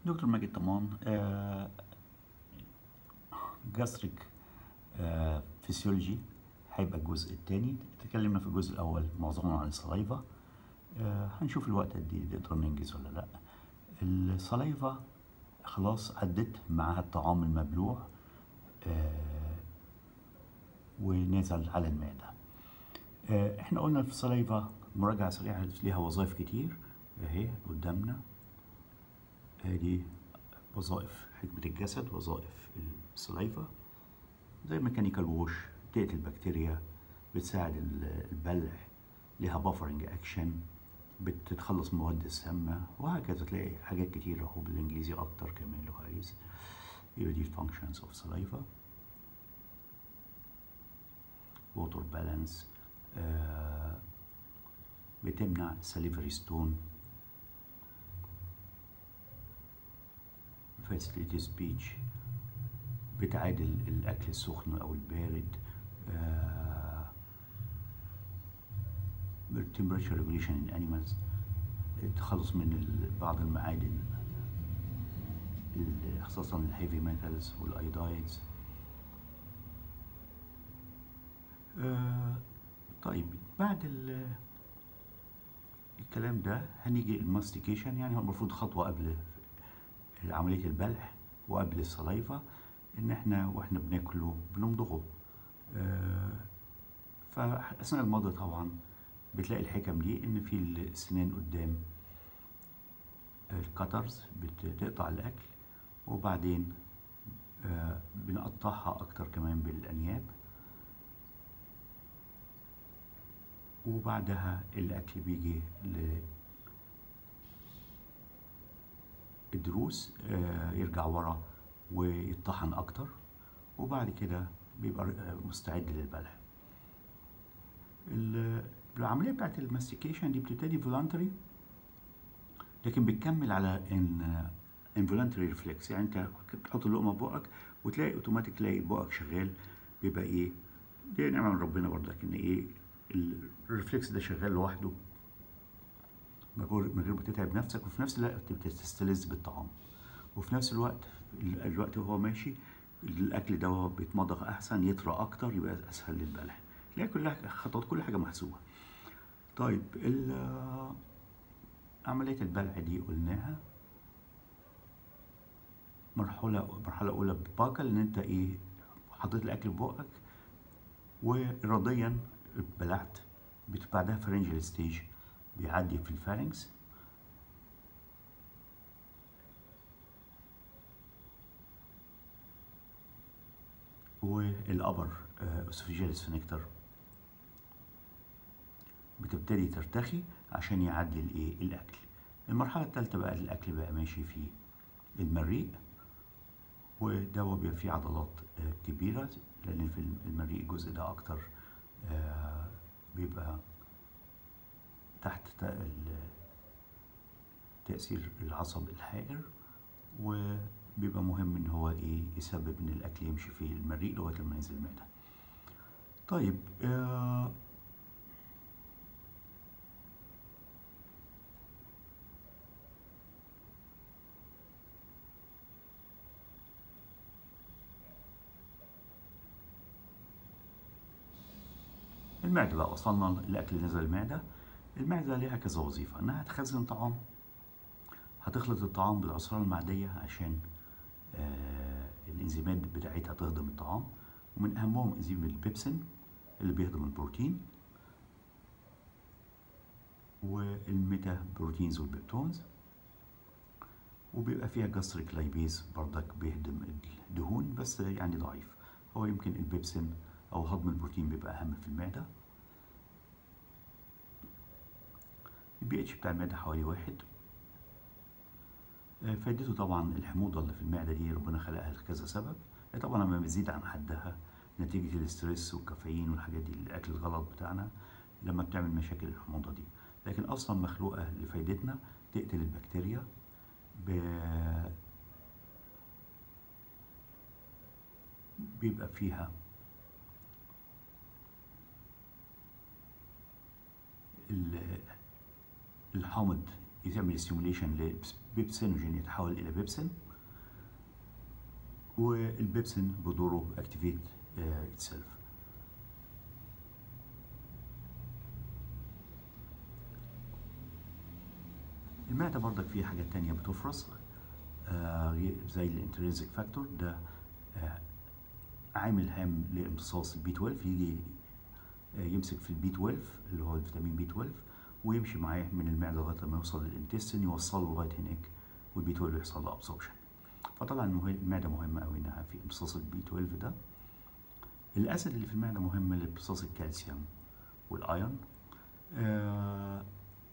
دكتور ماجد طمان آه جاستريك آه فيسيولوجي هيبقى الجزء الثاني تكلمنا في الجزء الاول معظمنا عن الصلايفا آه هنشوف الوقت قد ايه نقدر ننجز ولا لا الصلايفا خلاص عدت معاها الطعام المبلوع آه ونزل على المعده آه احنا قلنا في الصلايفا مراجعه سريعه ليها وظائف كتير اهي قدامنا ادي وظائف حكمة الجسد وظائف السلايفا زي ميكانيكال ووش تقتل البكتيريا بتساعد البلع ليها بافرنج اكشن بتتخلص من المواد السامة وهكذا تلاقي حاجات كتير اهو بالانجليزي اكتر كمان لو عايز يبقى دي الفانكشنز اوف سلايفا ووتر بالانس بتمنع سليفري ستون facility speech بتعادل الأكل السخن أو البارد آه temperature regulation in animals التخلص من بعض المعادن خاصة الهيفي ميتالز والايودايدز آه طيب بعد الكلام ده هنيجي الماستيكيشن يعني هو المفروض خطوة قبل عملية البلع وقبل الصلايفة إن إحنا وإحنا بناكله بنمضغه آه فأثناء المضغ طبعا بتلاقي الحكم دي إن في السنان قدام الكترز بتقطع الأكل وبعدين آه بنقطعها أكتر كمان بالأنياب وبعدها الأكل بيجي ل الدروس يرجع ورا ويطحن اكتر وبعد كده بيبقى مستعد للبلع العمليه بتاعت الماستيكيشن دي بتبتدي فولانتري لكن بتكمل على ان انفولانتري ريفلكس يعني انت بتحط اللقمه بقك وتلاقي اوتوماتيك تلاقي بقك شغال بيبقى ايه دي نعمه من ربنا برضه لكن ايه الريفلكس ده شغال لوحده من غير ما تتعب نفسك وفي نفس الوقت بتستلذ بالطعام وفي نفس الوقت الوقت وهو ماشي الاكل ده وهو بيتمضغ احسن يطرى اكتر يبقى اسهل للبلع تلاقي كلها خطوات كل حاجه محسوبه طيب عمليه البلع دي قلناها مرحله مرحله اولى باكل ان انت ايه حطيت الاكل في بقك واراديا بلعت بعدها فرنجل ستيج بيعدي في الفارنكس والابر اسوفيجيال سفنكتر بتبتدي ترتخي عشان يعدي الايه الاكل المرحله الثالثه بقى الاكل بقى ماشي في المريء وده بيبقى فيه عضلات كبيره لان في المريء الجزء ده اكتر بيبقى تحت تأثير العصب الحائر وبيبقى مهم ان هو ايه يسبب ان الاكل يمشي في المريء لغايه لما ينزل المعده. طيب آه المعده بقى وصلنا الاكل نزل المعده المعدة ليها كذا وظيفة إنها تخزن طعام هتخلط الطعام بالعصارة المعدية عشان آه الإنزيمات بتاعتها تهضم الطعام ومن أهمهم إنزيم البيبسين اللي بيهضم البروتين والميتا بروتينز والبيبتونز وبيبقى فيها جاستريك لايبيز برضك بيهضم الدهون بس يعني ضعيف هو يمكن البيبسين أو هضم البروتين بيبقى أهم في المعدة البي اتش بتاع المعدة حوالي واحد فائدته طبعا الحموضة اللي في المعدة دي ربنا خلقها لكذا سبب طبعا لما بتزيد عن حدها نتيجة الاسترس والكافيين والحاجات دي الأكل الغلط بتاعنا لما بتعمل مشاكل الحموضة دي لكن أصلا مخلوقة لفايدتنا تقتل البكتيريا ب... بيبقى فيها الحامض يعمل ستيموليشن بيبسينوجين يتحول الى بيبسين والبيبسين بدوره اكتيفيت اتسيلف المعدة برضك فيها حاجات تانية بتفرز آه زي الانترنسيك فاكتور ده آه عامل هام لامتصاص البي 12 يجي آه يمسك في البي 12 اللي هو الفيتامين بي 12 ويمشي معاه من المعدة لغاية ما يوصل للانتستين يوصله لغاية هناك والبي 12 يحصل له ابسوربشن فطبعا المعدة مهمة قوي انها في امتصاص البي 12 ده الاسيد اللي في المعدة مهم لامتصاص الكالسيوم والايرون آه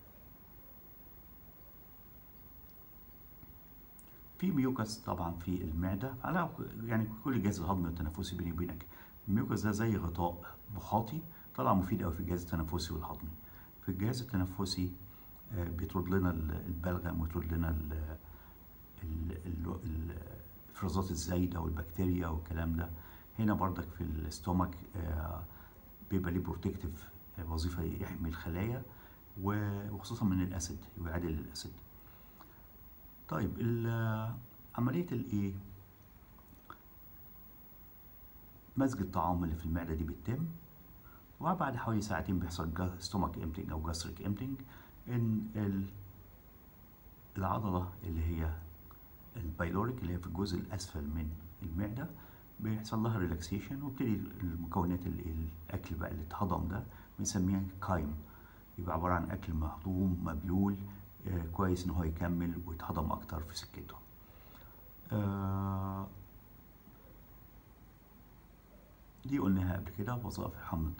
في ميوكس طبعا في المعده على يعني كل الجهاز الهضمي والتنفسي بيني وبينك الميوكس ده زي غطاء محاطي طلع مفيد قوي في الجهاز التنفسي والهضمي في الجهاز التنفسي بيطرد لنا البلغم ويطرد لنا الافرازات الزايده والبكتيريا والكلام ده هنا بردك في الاستومك بيبقى ليه بروتكتيف وظيفه يحمي الخلايا وخصوصا من الاسيد ويعادل الاسيد طيب عملية الايه مزج الطعام اللي في المعدة دي بتتم وبعد حوالي ساعتين بيحصل ستومك امتنج او جاستريك امتنج ان العضلة اللي هي البايلوريك اللي هي في الجزء الاسفل من المعدة بيحصل لها ريلاكسيشن وبتبتدي المكونات الاكل بقى اللي اتهضم ده بنسميها كايم يبقى عبارة عن اكل مهضوم مبلول آه كويس ان هو يكمل ويتهضم اكتر في سكته آه دي قلناها قبل كده وظائف حمض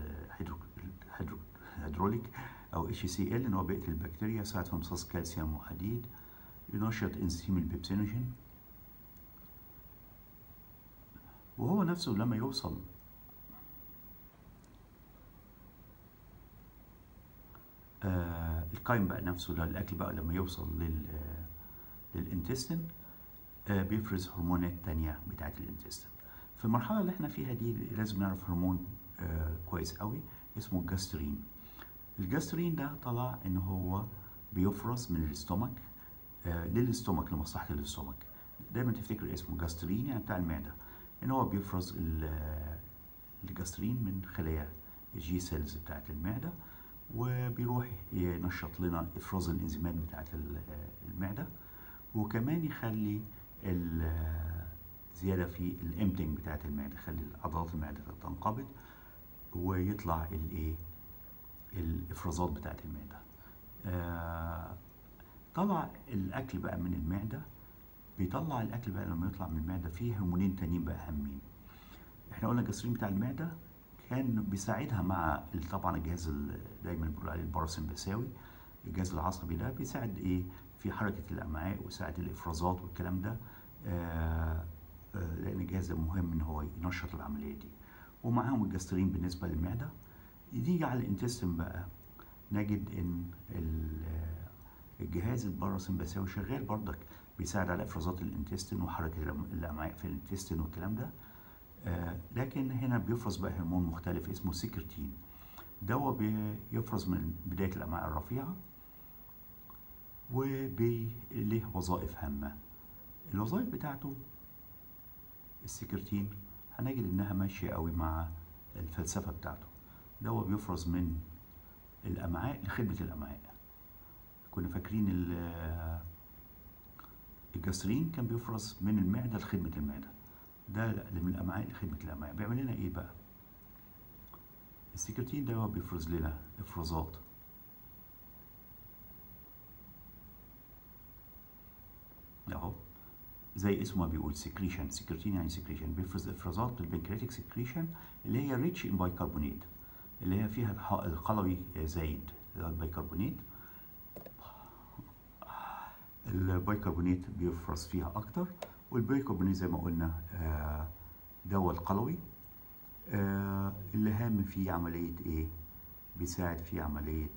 الهيدروليك او اتش سي ال ان هو بيقتل البكتيريا يساعد في امتصاص كالسيوم وحديد ينشط انزيم البيبسينوجين وهو نفسه لما يوصل آه القايم بقى نفسه الاكل بقى لما يوصل لل للانتستين آه بيفرز هرمونات تانية بتاعت الانتستين في المرحلة اللي احنا فيها دي لازم نعرف هرمون آه كويس قوي اسمه الجاسترين الجاسترين ده طلع ان هو بيفرز من الاستومك آه للاستومك لمصلحة الاستومك دايما تفتكر اسمه جاسترين يعني بتاع المعدة ان هو بيفرز الجاسترين من خلايا الجي سيلز بتاعت المعده وبيروح ينشط لنا افراز الانزيمات بتاعت المعده وكمان يخلي زياده في الامتنج بتاعت المعده يخلي عضلات المعده تنقبض ويطلع الايه الافرازات بتاعت المعده آه طلع الاكل بقى من المعده بيطلع الاكل بقى لما يطلع من المعده فيه هرمونين تانيين بقى هامين احنا قلنا الجسرين بتاع المعده كان بيساعدها مع طبعا الجهاز دايما بنقول عليه الباراسمبثاوي الجهاز العصبي ده بيساعد ايه في حركه الامعاء ويساعد الافرازات والكلام ده آآ آآ لان الجهاز ده مهم ان هو ينشط العمليه دي ومعاهم الجسترين بالنسبه للمعده يجي على الانتستين بقى نجد ان الجهاز الباراسمبثاوي شغال بردك بيساعد على افرازات الانتستين وحركه الامعاء في الانتستين والكلام ده آه لكن هنا بيفرز بقى هرمون مختلف اسمه سيكرتين ده بيفرز من بداية الأمعاء الرفيعة وله وظائف هامة الوظائف بتاعته السيكرتين هنجد إنها ماشية قوي مع الفلسفة بتاعته ده بيفرز من الأمعاء لخدمة الأمعاء كنا فاكرين الجسرين كان بيفرز من المعدة لخدمة المعدة ده من الامعاء لخدمه الامعاء بيعمل لنا ايه بقى السكرتين ده بيفرز لنا افرازات اهو زي اسمه ما بيقول سكريشن سكرتين يعني سكريشن بيفرز افرازات بالبنكرياتيك سكريشن اللي هي ريتش ان بايكربونات اللي هي فيها القلوي زايد البيكربونات البيكربونات بيفرز فيها اكتر والبيكربونات زي ما قلنا آه دواء القلوي آه اللي هام فيه عملية ايه بيساعد في عملية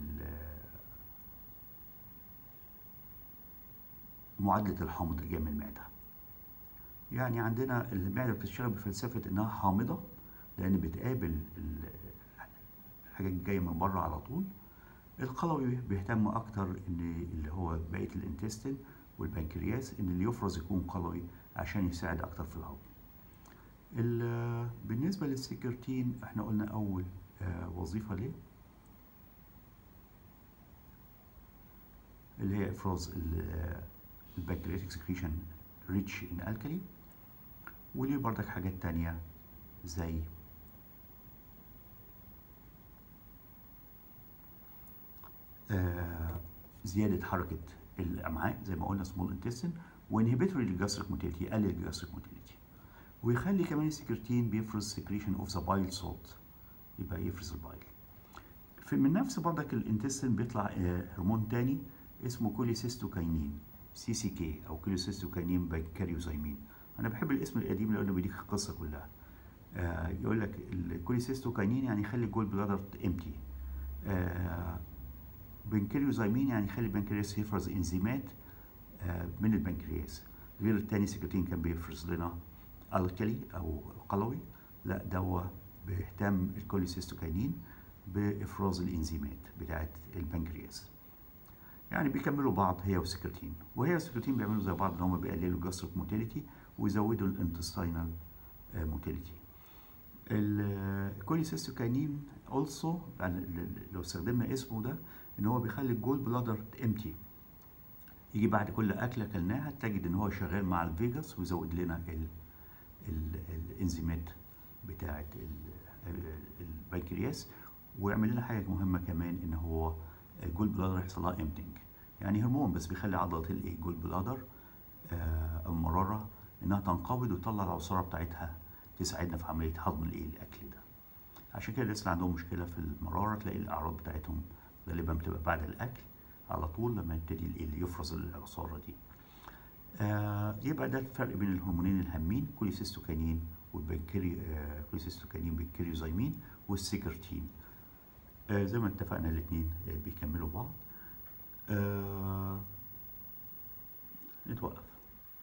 معادلة الحامض اللي جاي من المعدة يعني عندنا المعدة بتشتغل بفلسفة انها حامضة لان بتقابل الحاجات الجاية من بره على طول القلوي بيهتم اكتر ان اللي هو بقيه الانتستين والبنكرياس ان اللي يفرز يكون قلوي عشان يساعد اكتر في الهضم ال- بالنسبه للسكرتين احنا قلنا اول آه، وظيفه ليه اللي هي افراز البنكرياتيك سكريشن ريتش ان الكالي وليه بردك حاجات تانية زي آه، زيادة حركة الأمعاء زي ما قلنا سمول انتستين وانهبيتوري للجاستريك موتيليتي يقلل الجاستريك موتيليتي ويخلي كمان السكرتين بيفرز سكريشن اوف ذا بايل سولت يبقى يفرز البايل في من نفس بردك الانتستين بيطلع آه، هرمون تاني اسمه كوليسيستوكاينين سي سي كي او كوليسيستوكاينين بنكاريوزايمين انا بحب الاسم القديم لانه بيديك القصه كلها آه يقول لك الكوليسيستوكاينين يعني يخلي الجول بلادر امتي آه بنكريوزايمين يعني يخلي البنكرياس يفرز انزيمات آه من البنكرياس غير التاني سكرتين كان بيفرز لنا الكلي او قلوي لا دوا بيهتم الكوليسيستوكاينين بافراز الانزيمات بتاعت البنكرياس يعني بيكملوا بعض هي والسكرتين وهي والسكرتين بيعملوا زي بعض ان هم بيقللوا الجاستريك موتيليتي ويزودوا الانتستينال موتيليتي الكوليسيستوكاينين اولسو لو استخدمنا اسمه ده ان هو بيخلي الجول بلادر امتي يجي بعد كل اكله اكلناها تجد ان هو شغال مع الفيجاس ويزود لنا ال ال الانزيمات بتاعه البنكرياس ويعمل لنا حاجه مهمه كمان ان هو الجول بلادر يحصل لها امتنج يعني هرمون بس بيخلي عضله الايه الجول بلادر آه المراره انها تنقبض وتطلع العصاره بتاعتها تساعدنا في عمليه هضم الايه الاكل ده عشان كده الناس اللي عندهم مشكله في المراره تلاقي الاعراض بتاعتهم غالبا بتبقى بعد الاكل على طول لما يبتدي الايه اللي يفرز العصاره دي آه يبقى ده الفرق بين الهرمونين الهامين كوليسيستوكاينين والبنكري آه كوليسيستوكاينين بالكريوزايمين والسيكرتين آه زي ما اتفقنا الاثنين آه بيكملوا بعض آه